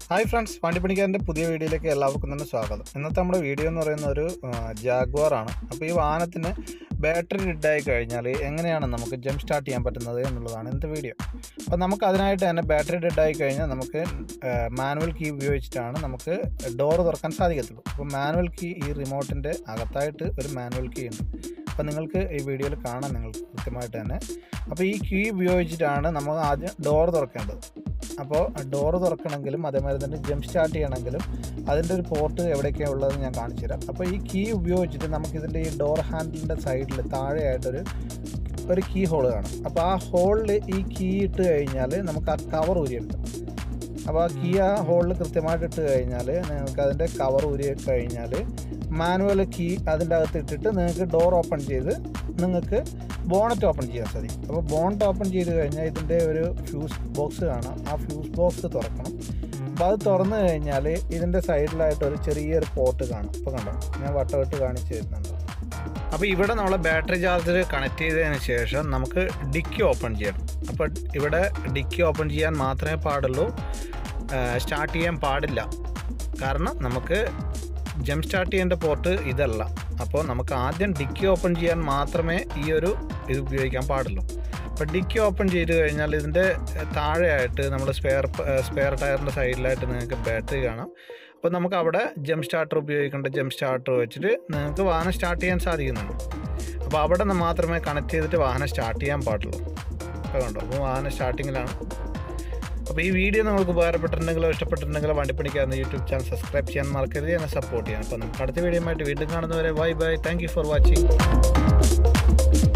hi friends വണ്ടിപ്പണിക്കാരൻ്റെ പുതിയ വീഡിയോയിലേക്ക് എല്ലാവർക്കും തന്നെ സ്വാഗതം ഇന്നത്തെ നമ്മുടെ വീഡിയോ എന്ന് പറയുന്ന ഒരു ജാഗ്വാർ ആണ് അപ്പോൾ ഈ വാഹനത്തിന് ബാറ്ററി ഡെഡായി കഴിഞ്ഞാൽ എങ്ങനെയാണ് നമുക്ക് ജംപ് സ്റ്റാർട്ട് ചെയ്യാൻ പറ്റുന്നത് എന്നുള്ളതാണ് ഇന്നത്തെ വീഡിയോ അപ്പോൾ നമുക്ക് അതിനായിട്ട് തന്നെ ബാറ്ററി ഡെഡായി കഴിഞ്ഞാൽ നമുക്ക് മാനുവൽ കീ ഉപയോഗിച്ചിട്ടാണ് നമുക്ക് ഡോർ തുറക്കാൻ സാധിക്കത്തുള്ളൂ അപ്പോൾ മാനുവൽ കീ ഈ റിമോട്ടിൻ്റെ അകത്തായിട്ട് ഒരു മാനുവൽ കീ ഉണ്ട് അപ്പോൾ നിങ്ങൾക്ക് ഈ വീഡിയോയിൽ കാണാം നിങ്ങൾക്ക് കൃത്യമായിട്ട് തന്നെ അപ്പോൾ ഈ കീ ഉപയോഗിച്ചിട്ടാണ് നമ്മൾ ആദ്യം ഡോർ തുറക്കേണ്ടത് അപ്പോൾ ഡോർ തുറക്കണമെങ്കിലും അതേമാതിരി തന്നെ ജംപ് സ്റ്റാർട്ട് ചെയ്യണമെങ്കിലും അതിൻ്റെ ഒരു പോർട്ട് എവിടെയൊക്കെയാണ് ഉള്ളത് ഞാൻ കാണിച്ചു തരാം അപ്പോൾ ഈ കീ ഉപയോഗിച്ചിട്ട് നമുക്കിതിൻ്റെ ഈ ഡോർ ഹാൻഡിലിൻ്റെ സൈഡിൽ താഴെയായിട്ടൊരു ഒരു കീ ഹോൾ കാണും അപ്പോൾ ആ ഹോളിൽ ഈ കീ ഇട്ട് കഴിഞ്ഞാൽ നമുക്ക് ആ കവർ ഊരിയെടുക്കാം അപ്പോൾ ആ കീ ആ ഹോളിൽ കൃത്യമായിട്ട് ഇട്ട് കഴിഞ്ഞാൽ നിങ്ങൾക്ക് അതിൻ്റെ കവർ ഊരി കഴിഞ്ഞാൽ മാനുവൽ കീ അതിൻ്റെ അകത്ത് ഇട്ടിട്ട് നിങ്ങൾക്ക് ഡോർ ഓപ്പൺ ചെയ്ത് നിങ്ങൾക്ക് ബോണറ്റ് ഓപ്പൺ ചെയ്യാൻ സാധിക്കും അപ്പോൾ ബോണറ്റ് ഓപ്പൺ ചെയ്ത് കഴിഞ്ഞാൽ ഇതിൻ്റെ ഒരു ഫ്യൂസ് ബോക്സ് കാണാം ആ ഫ്യൂസ് ബോക്സ് തുറക്കണം അപ്പോൾ അത് തുറന്നു കഴിഞ്ഞാൽ ഇതിൻ്റെ സൈഡിലായിട്ട് ഒരു ചെറിയൊരു പോർട്ട് കാണും ഇപ്പോൾ കണ്ടോ ഞാൻ വട്ടമിട്ട് കാണിച്ചു തരുന്നുണ്ട് അപ്പോൾ ഇവിടെ നമ്മൾ ബാറ്ററി ചാർജർ കണക്ട് ചെയ്തതിന് ശേഷം നമുക്ക് ഡിക്കി ഓപ്പൺ ചെയ്യണം അപ്പോൾ ഇവിടെ ഡിക്കി ഓപ്പൺ ചെയ്യാൻ മാത്രമേ പാടുള്ളൂ സ്റ്റാർട്ട് ചെയ്യാൻ പാടില്ല കാരണം നമുക്ക് ജംപ് സ്റ്റാർട്ട് ചെയ്യേണ്ട പോർട്ട് ഇതല്ല അപ്പോൾ നമുക്ക് ആദ്യം ഡിക്കി ഓപ്പൺ ചെയ്യാൻ മാത്രമേ ഈ ഒരു ഇത് ഉപയോഗിക്കാൻ പാടുള്ളൂ അപ്പോൾ ഡിക്കി ഓപ്പൺ ചെയ്ത് കഴിഞ്ഞാൽ ഇതിൻ്റെ താഴെയായിട്ട് നമ്മൾ സ്പെയർ സ്പെയർ ടയറിൻ്റെ സൈഡിലായിട്ട് നിങ്ങൾക്ക് ബാറ്ററി കാണാം അപ്പോൾ നമുക്ക് അവിടെ ജംപ് സ്റ്റാർട്ടർ ഉപയോഗിക്കേണ്ട ജംപ് സ്റ്റാർട്ടർ വെച്ചിട്ട് നിങ്ങൾക്ക് വാഹനം സ്റ്റാർട്ട് ചെയ്യാൻ സാധിക്കുന്നുണ്ട് അപ്പോൾ അവിടെ നിന്ന് മാത്രമേ കണക്ട് ചെയ്തിട്ട് വാഹനം സ്റ്റാർട്ട് ചെയ്യാൻ പാടുള്ളൂ അപ്പോൾ കണ്ടോ അപ്പോൾ വാഹനം സ്റ്റാർട്ടിങ്ങിലാണ് അപ്പോൾ ഈ വീഡിയോ നിങ്ങൾക്ക് ഉപകാരപ്പെട്ടിട്ടുണ്ടെങ്കിലോ ഇഷ്ടപ്പെട്ടിട്ടുണ്ടെങ്കിലോ വണ്ടിപ്പണിക്കാവുന്ന യൂട്യൂബ് ചാനൽ സബ്സ്ക്രൈബ് ചെയ്യാൻ മറക്കരുത് എന്നെ സപ്പോർട്ട് ചെയ്യാം അപ്പോൾ നമുക്ക് അടുത്ത വീഡിയോ ആയിട്ട് വീണ്ടും കാണുന്നവരെ bye bye thank you for watching